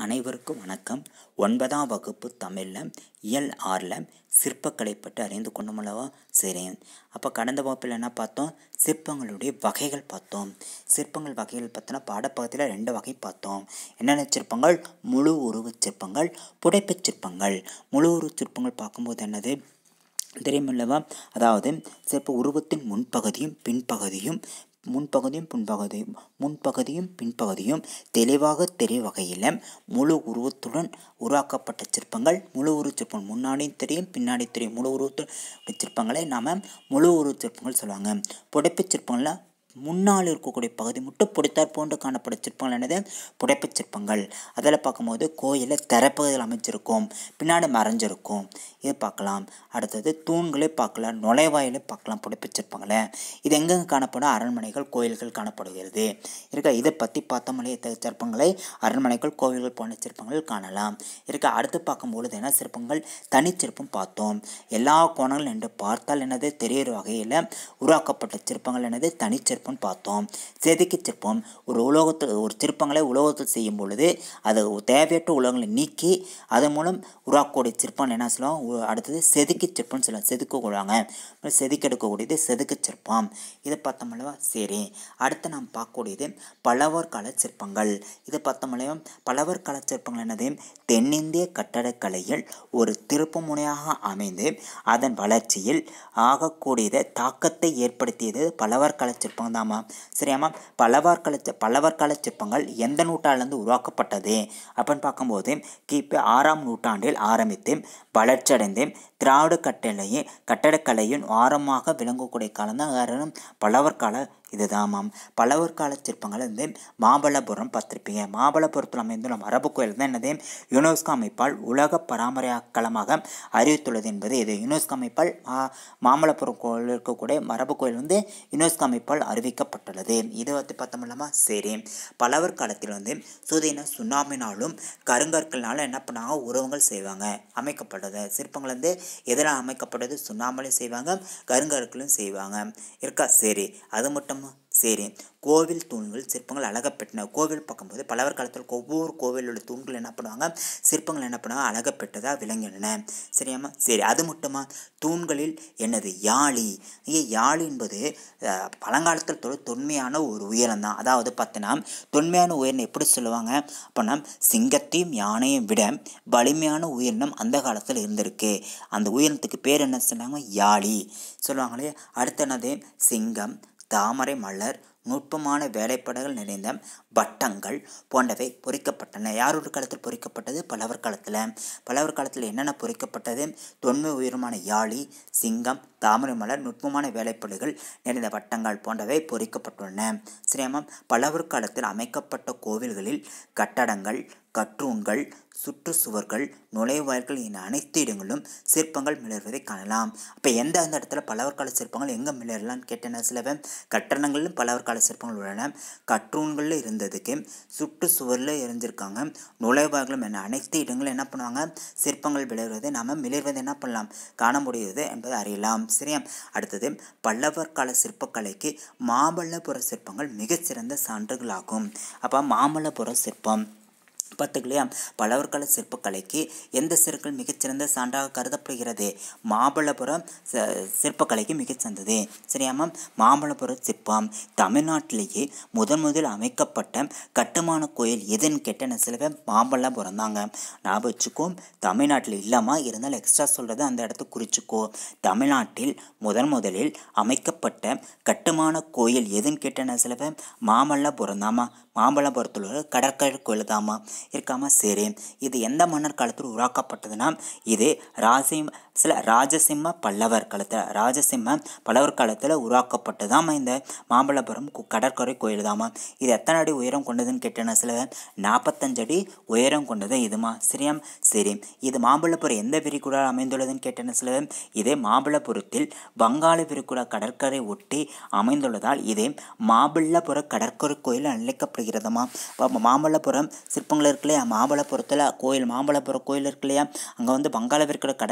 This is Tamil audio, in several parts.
அனைவருக்கும் வணக்கம் ஒன்பதாம் வகுப்பு தமிழில் இயல் ஆறில் சிற்பக்கலை பற்றி அறிந்து கொண்டோமல்லவா சரி அப்போ கடந்த வகுப்பில் என்ன பார்த்தோம் சிற்பங்களுடைய வகைகள் பார்த்தோம் சிற்பங்கள் வகைகள் பார்த்தோன்னா பாடப்பகுதியில் ரெண்டு வகை பார்த்தோம் என்னென்ன சிற்பங்கள் முழு உருவச் சிற்பங்கள் புடைப்புச் சிற்பங்கள் முழு உருவச் சிற்பங்கள் பார்க்கும்போது என்னது தெரியுமில்லவா அதாவது சிற்ப உருவத்தின் முன்பகுதியும் பின்பகுதியும் முன்பகுதியும் பின்பகுதியும் முன்பகுதியும் பின்பகுதியும் தெளிவாக தெரியும் வகையில் முழு உருவத்துடன் உருவாக்கப்பட்ட சிற்பங்கள் முழு உருவ சிற்பங்கள் முன்னாடியும் தெரியும் பின்னாடி தெரியும் முழு உருவத்து சிற்பங்களை நாம் முழு உருவ சிற்பங்கள் சொல்லுவாங்க புடைப்புச் சிற்பங்களில் முன்னால் இருக்கக்கூடிய பகுதி மட்டும் புடைத்தார் போன்று காணப்படும் சிற்பங்கள் என்னது புடைப்புச் சிற்பங்கள் அதில் பார்க்கும்போது கோயிலில் திறப்பகுதியில் அமைச்சிருக்கும் பின்னாடி மறைஞ்சிருக்கும் இது பார்க்கலாம் அடுத்தது தூண்களே பார்க்கலாம் நுழைவாயிலே பார்க்கலாம் புடைப்புச் சிற்பங்களை இது எங்கெங்கே காணப்படும் அரண்மனைகள் கோயில்கள் காணப்படுகிறது இருக்க இதை பற்றி பார்த்தோம்லே இத்தகைய சிற்பங்களை அரண்மனைகள் கோவில்கள் போன்ற சிற்பங்கள் காணலாம் இருக்க அடுத்து பார்க்கும்பொழுது என்ன சிற்பங்கள் தனிச்சிற்பம் பார்த்தோம் எல்லா கோணங்கள் என்று பார்த்தால் என்னது தெரிகிற வகையில் உருவாக்கப்பட்ட சிற்பங்கள் என்னது தனிச்சிற்பம் சிற்பம் பார்த்தோம் செதுக்கி சிற்பம் ஒரு உலோகத்தில் ஒரு சிற்பங்களை உலோகத்தில் செய்யும் பொழுது அது தேவையற்ற உலகங்களை நீக்கி அதன் மூலம் உருவாக்கக்கூடிய சிற்பம் என்ன சொல்லுவோம் அடுத்தது செதுக்கி சிற்பம்னு சொல்லுவாங்க செதுக்க கொள்வாங்க செதுக்கி எடுக்கக்கூடியது செதுக்கு சிற்பம் இதை பார்த்தோம்லவா சரி அடுத்து நாம் பார்க்கக்கூடியது பல்லவர் கால சிற்பங்கள் இதை பார்த்தோம்லையும் பல்லவர் கால சிற்பங்கள் என்னது தென்னிந்திய கட்டடக்கலையில் ஒரு திருப்பு முனையாக அமைந்து அதன் வளர்ச்சியில் ஆகக்கூடியது தாக்கத்தை ஏற்படுத்தியது பல்லவர் கால சிற்பம் தாமா சரியாமா பல்லவர் கால பல்லவர் கால சிற்பங்கள் எந்த நூற்றாண்டிலிருந்து உருவாக்கப்பட்டது அப்படின்னு பார்க்கும்போது கிபி ஆறாம் நூற்றாண்டில் ஆரம்பித்து வளர்ச்சியடைந்து திராவிட கட்டளையும் கட்டடக்கலையின் ஆரமாக விளங்கக்கூடிய காலம் தான் காரணம் பல்லவர் கால இதுதாமாம் பல்லவர் கால சிற்பங்கள் வந்து மாமல்லபுரம் பார்த்துருப்பீங்க மாமல்லபுரத்தில் அமைந்துள்ள மரபு கோயில் தான் என்னது யுனெஸ்கோ அமைப்பால் உலக பராமரியாக்களமாக அறிவித்துள்ளது என்பது இது யுனெஸ்கோ அமைப்பால் மா மாமல்லபுரம் கோயில் இருக்கக்கூடிய மரபு கோயில் வந்து யுனெஸ்கோ அமைப்பால் அறிவிக்கப்பட்டுள்ளது இது வந்து பார்த்தோம்லாமா சரி பல்லவர் காலத்தில் வந்து சுதீன சுண்ணாம்பினாலும் கருங்கற்கள்னாலும் என்ன பண்ணாங்க உருவங்கள் செய்வாங்க அமைக்கப்பட்டது சிற்பங்கள் வந்து எதில் அமைக்கப்பட்டது சுண்ணாம்பலையும் செய்வாங்க கருங்கற்களும் செய்வாங்க இருக்கா சரி அது மட்டும் சரி கோவில் தூண்கள் சிற்பங்கள் அழகப்பெற்றன கோவில் பார்க்கும்போது பலவர் காலத்தில் ஒவ்வொரு கோவிலோட தூண்கள் என்ன பண்ணுவாங்க சிற்பங்கள் என்ன பண்ணுவாங்க அழகப்பெற்றதாக விளங்கின சரியாமா சரி அது மட்டுமா தூண்களில் என்னது யாழி இங்கே யாழி என்பது பழங்காலத்தில் தொ தொன்மையான ஒரு உயரம் தான் அதாவது பார்த்தோன்னா தொன்மையான உயரம் எப்படி சொல்லுவாங்க அப்படின்னா சிங்கத்தையும் யானையும் விட வலிமையான உயிரினம் அந்த காலத்தில் இருந்திருக்கு அந்த உயிரினத்துக்கு பேர் என்ன சொன்னாங்க யாழி சொல்லுவாங்களே அடுத்து என்னது சிங்கம் தாமரை மலர் நுட்பமான வேலைப்பாடுகள் நிறைந்த வட்டங்கள் போன்றவை பொறிக்கப்பட்டன யாரோட காலத்தில் பொறிக்கப்பட்டது பல்லவர் காலத்தில் பல்லவர் காலத்தில் என்னென்ன பொறிக்கப்பட்டது தொன்மை உயரமான யாழி சிங்கம் தாமரை மலர் நுட்பமான வேலைப்பாடுகள் நிறைந்த வட்டங்கள் போன்றவை பொறிக்கப்பட்டுள்ளன சரியாமா பல்லவர் காலத்தில் அமைக்கப்பட்ட கோவில்களில் கட்டடங்கள் கற்றூன்கள் சுற்றுச்சுவர்கள் நுழைவாயில்கள் என அனைத்து இடங்களிலும் சிற்பங்கள் மிளர்வதை காணலாம் அப்போ எந்த அந்த இடத்துல பல்லவர் கால சிற்பங்கள் எங்கே மிளரலான்னு கேட்டேன்னா சிலவ கட்டடங்களிலும் பல்லவர் கால சிற்பங்கள் உள்ளன கற்றூன்களில் இருந்ததுக்கு சுற்றுச்சுவரில் இருந்திருக்காங்க நுழைவாய்களும் என அனைத்து இடங்களும் என்ன பண்ணுவாங்க சிற்பங்கள் விளைவுவதை நாம் மிளர்வதை என்ன பண்ணலாம் காண முடியுது என்பதை அறியலாம் சரியா அடுத்தது பல்லவர் கால சிற்பக்கலைக்கு மாமல்லபுர சிற்பங்கள் மிகச்சிறந்த சான்றுகளாகும் அப்போ மாமல்லபுர சிற்பம் பார்த்துக்கலையா பல்லவர்கால சிற்பக்கலைக்கு எந்த சிற்கள் மிகச்சிறந்த சான்றாக கருதப்படுகிறது மாமல்லபுரம் சிற்பக்கலைக்கு மிகச்சிறந்தது சரியாமா மாமல்லபுரம் சிற்பம் தமிழ்நாட்டிலேயே முதன் முதல் அமைக்கப்பட்ட கட்டுமான கோயில் எதுன்னு கேட்டேன்னு சில பேர் மாமல்லபுரம் தாங்க ஞாபகம் வச்சுக்கோ தமிழ்நாட்டில் இல்லாமல் இருந்தாலும் எக்ஸ்ட்ரா சொல்கிறத அந்த இடத்த குறிச்சிக்கோ தமிழ்நாட்டில் முதன் முதலில் அமைக்கப்பட்ட கட்டுமான கோயில் எதுன்னு கேட்டேன்னு சில பேர் மாமல்லபுரம் தாமா மாமல்லபுரத்தில் உள்ள கடற்கரை கோயில் தாமா இருக்காம சரி இது எந்த மன்னர் காலத்தில் உருவாக்கப்பட்டதுன்னா இது ராசிம் சில ராஜசிம்ம பல்லவர் காலத்தில் ராஜசிம்ம பல்லவர் காலத்தில் உருவாக்கப்பட்டதாமா இந்த மாமல்லபுரம் கடற்கரை கோயில் தாமா இது எத்தனை அடி உயரம் கொண்டதுன்னு கேட்டேன்னா சில நாற்பத்தஞ்சு அடி உயரம் கொண்டது இதுமா சரியாம் சரி இது மாமல்லபுரம் எந்த விரிகுடா அமைந்துள்ளதுன்னு கேட்டேன்னா சில இதே மாமல்லபுரத்தில் வங்காள விரிகுடா கடற்கரை ஒட்டி அமைந்துள்ளதால் இது மாமல்லபுர கடற்கரை கோயில் அழைக்கப்படுகிறதாமா மாமல்லபுரம் சிற்பங்கள் இருக்கு இல்லையா மாமல்லபுரத்தில் கோயில் மாமல்லபுரம் கோயில் இருக்கு இல்லையா அங்கே வந்து வங்காள விரிகுடா கடற்கரை ஒட்டி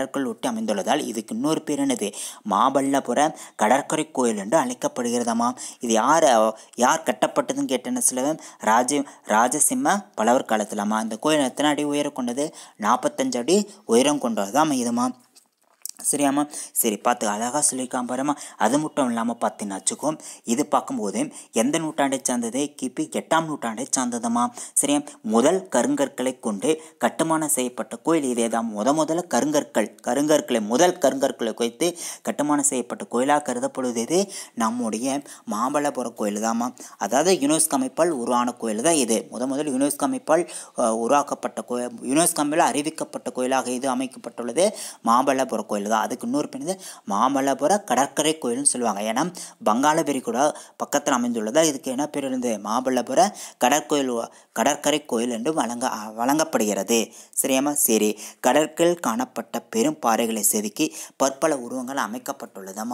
அமைந்துள்ளதால் இதுக்கு இன்னொரு பேர் என்னது மாமல்லபுர கடற்கரை கோயில் என்று அழைக்கப்படுகிறதாமா இது யார் யார் கட்டப்பட்டதுன்னு கேட்டேன்னு சொல்லுவேன் ராஜ ராஜசிம்ம பலவர் காலத்திலாமா இந்த கோயில் எத்தனை அடி உயரம் கொண்டது நாற்பத்தஞ்சு அடி உயரம் கொண்டதுதான் இதுமா சரியாம்மா சரி பார்த்து அழகாக சொல்லியிருக்கான் பாருமா அது மட்டும் இல்லாமல் பார்த்தீங்கன்னாச்சுக்கோ இது பார்க்கும்போது எந்த நூற்றாண்டை சார்ந்தது கிபி எட்டாம் நூற்றாண்டை சார்ந்ததுமா சரியா முதல் கருங்கற்களை கொண்டு கட்டுமானம் செய்யப்பட்ட கோயில் இதே தான் முத முதல்ல கருங்கற்கள் கருங்கற்களை முதல் கருங்கற்களை வைத்து கட்டுமானம் செய்யப்பட்ட கோயிலாக கருதப்படுவது இது நம்முடைய மாமல்லபுரம் கோயில் தாம்மா அதாவது யுனெஸ்கோ அமைப்பால் உருவான கோயில் தான் இது முத முதல் யுனெஸ்கோ அமைப்பால் அஹ், உருவாக்கப்பட்ட கோயில் யுனெஸ்கோ அமைப்பில் அறிவிக்கப்பட்ட கோயிலாக இது அமைக்கப்பட்டுள்ளது மாமல்லபுரம் கோயில் தான் அதுக்கு இன்னொரு பேர் வந்து மாமல்லபுர கடற்கரை கோயில்னு சொல்லுவாங்க ஏன்னா வங்காள விரிகுடா பக்கத்தில் அமைந்துள்ளதால் இதுக்கு என்ன பேர் இருந்தது மாமல்லபுர கடற்கோயில் கடற்கரை கோயில் என்று வழங்க வழங்கப்படுகிறது சரியாமா சரி கடற்கரையில் காணப்பட்ட பெரும் பாறைகளை செதுக்கி பற்பல உருவங்கள் அமைக்கப்பட்டுள்ளதாமா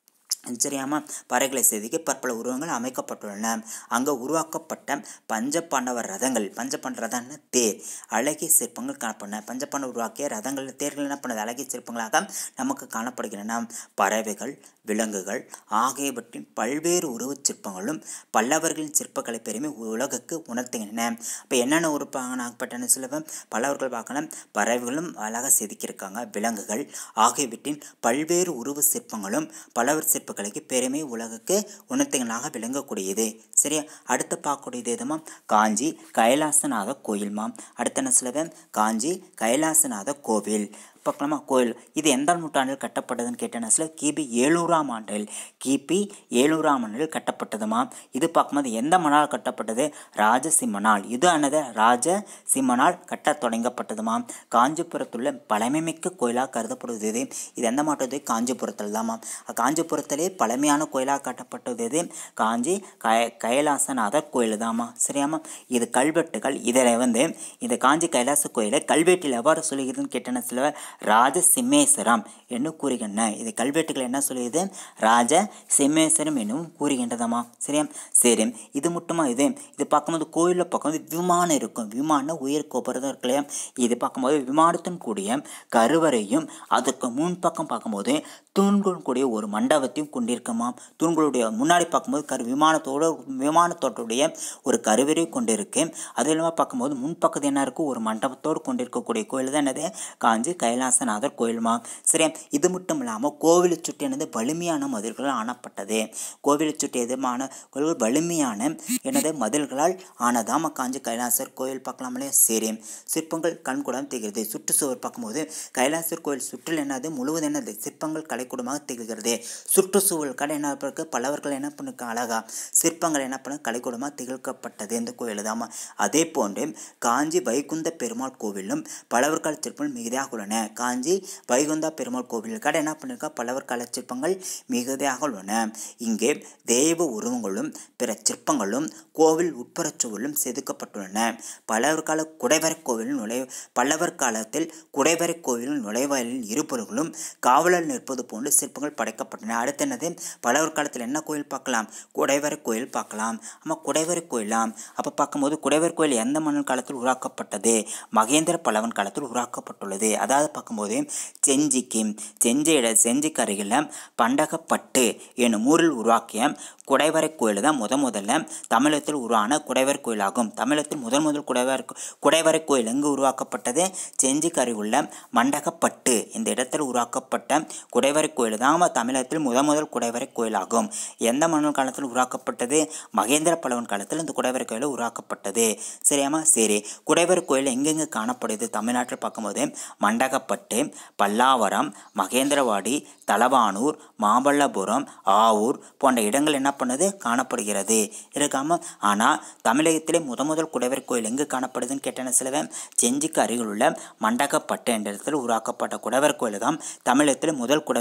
சரியாமா பாறைகளை செதுக்கி பற்பல உருவங்கள் அமைக்கப்பட்டுள்ளன அங்கே உருவாக்கப்பட்ட பஞ்சபாண்டவர் ரதங்கள் பஞ்சபாண்ட ரதம்னு தேர் அழகிய சிற்பங்கள் காணப்பட்டன பஞ்சபாண்டவர் உருவாக்கிய ரதங்கள் தேர்கள் என்ன பண்ணது அழகிய சிற்பங்களாக நமக்கு காணப்படுகின்றன பறவைகள் விலங்குகள் ஆகியவற்றின் பல்வேறு உருவச் சிற்பங்களும் பல்லவர்களின் சிற்பக்கலை பெருமை உலகுக்கு உணர்த்துகின்றன இப்போ என்னென்ன உருப்பாகப்பட்டன சில பல்லவர்கள் பார்க்கலாம் பறவைகளும் அழகாக செதுக்கியிருக்காங்க விலங்குகள் ஆகியவற்றின் பல்வேறு உருவ சிற்பங்களும் பல்லவர் சிற்பக்கலைக்கு பெருமை உலகுக்கு உணர்த்துகளாக விளங்கக்கூடியது சரியா அடுத்து பார்க்கக்கூடியது எதுமா காஞ்சி கைலாசநாத கோயில்மா அடுத்த என்ன சொல்லுவேன் காஞ்சி கைலாசநாத கோவில் பார்க்கலாமா கோயில் இது எந்த நூற்றாண்டில் கட்டப்பட்டதுன்னு கேட்டேன்னா சில கிபி ஏழூறாம் ஆண்டில் கிபி ஏழூறாம் ஆண்டில் கட்டப்பட்டதுமா இது பார்க்கும்போது எந்த மணால் கட்டப்பட்டது ராஜசிம்மனால் இது ஆனது ராஜசிம்மனால் கட்டத் தொடங்கப்பட்டதுமா காஞ்சிபுரத்துள்ள பழமைமிக்க கோயிலாக கருதப்படுவது இது இது எந்த மாட்டது காஞ்சிபுரத்தில் தாம்மா காஞ்சிபுரத்திலே பழமையான கோயிலாக கட்டப்பட்டது இது காஞ்சி கய கைலாசநாதர் கோயில் தாம்மா சரியாமா இது கல்வெட்டுகள் இதில் வந்து இந்த காஞ்சி கைலாச கோயிலை கல்வெட்டில் எவ்வாறு சொல்லுகிறதுன்னு கேட்டேன்னா சில ராஜ சிம்மேஸ்வரம் என்று கூறுகின்றன இது கல்வெட்டுகள் என்ன சொல்லுது ராஜ சிம்மேஸ்வரம் என்னும் கூறுகின்றதாமா சரியா சரி இது மட்டுமா இது இது பார்க்கும்போது கோயிலில் பார்க்கும்போது விமானம் இருக்கும் விமானம் உயர் கோபுரம் இருக்கு இல்லையா இது பார்க்கும்போது விமானத்தின் கூடிய கருவறையும் அதுக்கு முன்பக்கம் பார்க்கும்போது தூண்கள் கூடிய ஒரு மண்டபத்தையும் கொண்டிருக்குமா தூண்களுடைய முன்னாடி பார்க்கும்போது கரு விமானத்தோட விமானத்தோட்டுடைய ஒரு கருவறை கொண்டிருக்கு அது இல்லாமல் பார்க்கும்போது முன்பக்கத்து என்ன இருக்கும் ஒரு மண்டபத்தோடு கொண்டிருக்கக்கூடிய கோயில் தான் என்னது காஞ்சி கைலாசநாதர் கோயிலுமா சரியா இது மட்டும் இல்லாமல் கோவிலை சுற்றி என்னது வலிமையான மதில்களால் ஆனப்பட்டது கோவிலை சுற்றி எதுமான கோயில் வலிமையான எனது மதில்களால் ஆனதாம காஞ்சி கைலாசர் கோயில் பார்க்கலாம் இல்லையா சரி சிற்பங்கள் கண்கூடம் திகழ்கிறது சுற்றுச்சுவர் பார்க்கும்போது கைலாசர் கோயில் சுற்றில் என்னது முழுவதும் என்னது சிற்பங்கள் கலைக்கூடமாக திகழ்கிறது சுற்றுச்சூழல் கடை என்ன இருக்கு பல்லவர்கள் என்ன பண்ணிருக்க அழகா சிற்பங்கள் என்ன பண்ண கலைக்கூடமாக திகழ்க்கப்பட்டது இந்த கோயில் தாமா அதே போன்று காஞ்சி வைகுந்த பெருமாள் கோவிலும் பல்லவர் கால சிற்பங்கள் மிகுதியாக உள்ளன காஞ்சி வைகுந்தா பெருமாள் கோவில் கடை என்ன பண்ணிருக்கா பல்லவர் கால சிற்பங்கள் மிகுதியாக உள்ளன இங்கே தெய்வ உருவங்களும் பிற சிற்பங்களும் கோவில் உட்புறச் சுவரிலும் செதுக்கப்பட்டுள்ளன பல்லவர் கால குடைவரை கோவிலின் நுழை பல்லவர் காலத்தில் குடைவரை கோவிலின் நுழைவாயிலில் இருபுறங்களும் காவலர் நிற்பது போன்று சிற்பங்கள் படைக்கப்பட்டன அடுத்து என்னது பல்லவர் காலத்தில் என்ன கோயில் பார்க்கலாம் குடைவரை கோயில் பார்க்கலாம் ஆமாம் குடைவரை கோயிலாம் அப்போ பார்க்கும்போது குடைவர் கோயில் எந்த மன்னன் காலத்தில் உருவாக்கப்பட்டது மகேந்திர பல்லவன் காலத்தில் உருவாக்கப்பட்டுள்ளது அதாவது பார்க்கும்போது செஞ்சிக்கு செஞ்சியிட செஞ்சிக்கு அருகில் பண்டகப்பட்டு என்னும் ஊரில் உருவாக்கிய குடைவரை கோயில் தான் முத முதல்ல தமிழகத்தில் உருவான குடைவர் கோயிலாகும் தமிழகத்தில் முதல் முதல் குடைவர் குடைவரை கோயில் எங்கு உருவாக்கப்பட்டது செஞ்சிக்கு அருகுள்ள மண்டகப்பட்டு இந்த இடத்தில் உருவாக்கப்பட்ட குடைவரை கோயில் தான் தமிழகத்தில் முத முதல் குடைவரை கோயிலாகும் எந்த மன்னன் காலத்தில் உருவாக்கப்பட்டது மகேந்திர பல்லவன் காலத்தில் இந்த குடைவரை கோயில் உருவாக்கப்பட்டது சரியாமா சரி குடைவரை கோயில் எங்கெங்கே காணப்படுது தமிழ்நாட்டில் பார்க்கும்போது மண்டகப்பட்டு பல்லாவரம் மகேந்திரவாடி தலவானூர் மாமல்லபுரம் ஆவூர் போன்ற இடங்கள் என்ன பண்ணுது காணப்படுகிறது இருக்காம ஆனால் தமிழகத்திலே முத முதல் குடைவர் கோயில் எங்கு காணப்படுதுன்னு கேட்டேன்னு சிலவன் செஞ்சிக்கு அருகில் உள்ள மண்டகப்பட்டு என்ற இடத்தில் உருவாக்கப்பட்ட குடைவர் கோயில் தான் தமிழகத்தில் முதல் குடைவர்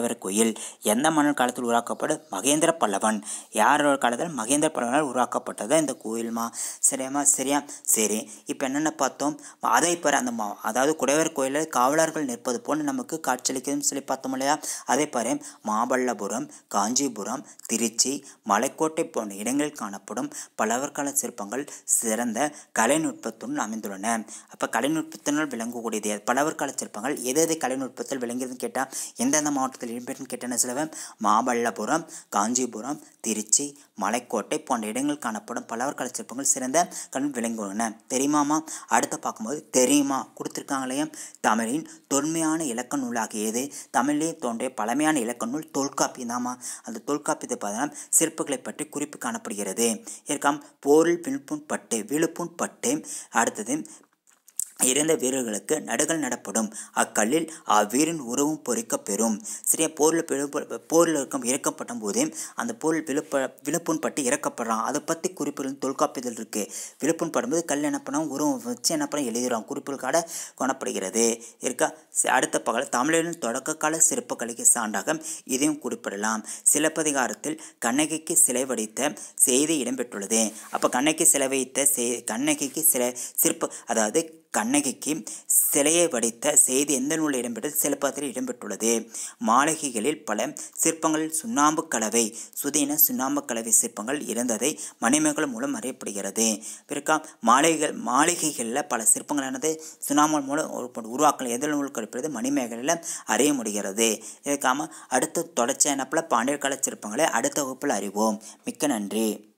குடைவர் கோயில் எந்த மன்னர் காலத்தில் உருவாக்கப்படும் மகேந்திர பல்லவன் யாரோட காலத்தில் மகேந்திர பல்லவனால் உருவாக்கப்பட்டது இந்த கோயில்மா சரியாம்மா சரியா சரி இப்போ என்னென்ன பார்த்தோம் அதை பெற அந்த மா அதாவது குடைவர் கோயிலில் காவலர்கள் நிற்பது போல் நமக்கு காட்சியளிக்குதுன்னு சொல்லி பார்த்தோம் இல்லையா அதே பாரு மாமல்லபுரம் காஞ்சிபுரம் திருச்சி மலைக்கோட்டை போன்ற இடங்களில் காணப்படும் பல்லவர் கால சிற்பங்கள் சிறந்த கலைநுட்பத்துடன் அமைந்துள்ளன அப்போ கலைநுட்பத்தினால் விளங்கக்கூடியது பல்லவர் கால சிற்பங்கள் எது எது கலைநுட்பத்தில் விளங்கியதுன்னு கேட்டால் எந்தெந்த மாவட்டத்தில் இடம்பெற்றுன்னு கேட்டேன்னு சொல்லுவேன் மாமல்லபுரம் காஞ்சிபுரம் திருச்சி மலைக்கோட்டை போன்ற இடங்களில் காணப்படும் பல்லவர் கால சிற்பங்கள் சிறந்த கண் விளங்குள்ளன தெரியுமாமா அடுத்து பார்க்கும்போது தெரியுமா கொடுத்துருக்காங்களே தமிழின் தொன்மையான இலக்க நூலாகியது தமிழிலே தோன்றிய பழமையான இலக்க நூல் தொல்காப்பியம் தாமா அந்த தொல்காப்பியத்தை பார்த்தா சிற்பங்களை பற்றி குறிப்பு காணப்படுகிறது இருக்காம் போரில் விழுப்புண் பட்டு விழுப்புண் பட்டு அடுத்தது இறந்த வீரர்களுக்கு நடுகள் நடப்படும் அக்கல்லில் அவ்வீரின் உருவம் பொறிக்கப் பெறும் சரியா போரில் பிழப்பு போரில் இருக்கும் இறக்கப்பட்ட போதே அந்த போரில் விழுப்ப விழுப்புண் பட்டு இறக்கப்படுறான் அதை பற்றி குறிப்புகள் தொல்காப்பியத்தில் இருக்குது விழுப்புண் படும்போது கல் என்ன பண்ணால் உருவம் வச்சு என்ன பண்ண எழுதுகிறான் குறிப்புகள் காட கொணப்படுகிறது இருக்கா அடுத்த பகல் தமிழரின் தொடக்க கால சிற்பக்கலைக்கு சான்றாக இதையும் குறிப்பிடலாம் சிலப்பதிகாரத்தில் கண்ணகிக்கு சிலை வடித்த செய்தி இடம்பெற்றுள்ளது அப்போ கண்ணகி சிலை வைத்த செய் கண்ணகிக்கு சில சிற்ப அதாவது கண்ணகிக்கு சிலையை வடித்த செய்தி எந்த நூலில் இடம்பெற்றது சிலப்பதில் இடம்பெற்றுள்ளது மாளிகைகளில் பல சிற்பங்களில் சுண்ணாம்பு கலவை சுதீன சுண்ணாம்பு கலவை சிற்பங்கள் இருந்ததை மணிமேகலை மூலம் அறியப்படுகிறது பிறக்கா மாளிகைகள் மாளிகைகளில் பல சிற்பங்களானது சுண்ணாம்பு மூலம் உருவாக்கல் எதில் நூல் கழிப்பது மணிமேகலையில் அறிய முடிகிறது இதுக்காம அடுத்த தொடர்ச்சியான பாண்டியர் கால சிற்பங்களை அடுத்த வகுப்பில் அறிவோம் மிக்க நன்றி